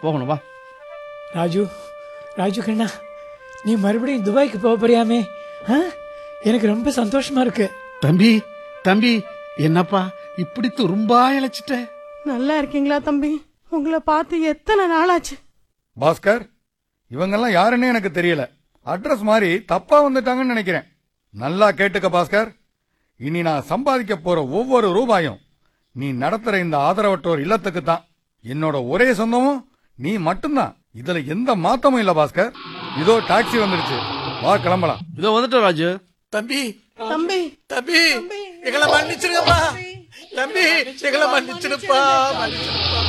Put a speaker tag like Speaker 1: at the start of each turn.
Speaker 1: போகணும் வா
Speaker 2: ராஜு ராஜு கண்ணா நீ மறுபடியும் துபாய்க்கு போக போறியாமே ஆ? எனக்கு ரொம்ப சந்தோஷமா இருக்கு
Speaker 3: தம்பி தம்பி என்னப்பா இப்படி துரும்பா இழைச்சிட்ட
Speaker 4: நல்லா இருக்கீங்களா தம்பி உங்களை பார்த்து எத்தனை நாளாச்சு
Speaker 5: பாஸ்கர் இவங்கெல்லாம் யாருன்னு எனக்கு தெரியல அட்ரஸ் மாதிரி தப்பா வந்துட்டாங்கன்னு நினைக்கிறேன் நல்லா கேட்டுக்க பாஸ்கர் இனி நான் சம்பாதிக்க போற ஒவ்வொரு ரூபாயும் நீ நடத்துற இந்த ஆதரவற்றோர் இல்லத்துக்கு தான் என்னோட ஒரே சொந்தமும் நீ மட்டும்தான் இதுல எந்த மாத்தமும் இல்ல பாஸ்கர் இதோ டாக்ஸி வந்துடுச்சு வா கிளம்பலாம்
Speaker 1: இதோ வந்துட்டோம் ராஜு
Speaker 6: தம்பி
Speaker 4: தம்பி
Speaker 6: தம்பி எங்களை மன்னிச்சிருங்கப்பா தம்பி எங்களை மன்னிச்சிருப்பா மன்னிச்சிருப்பா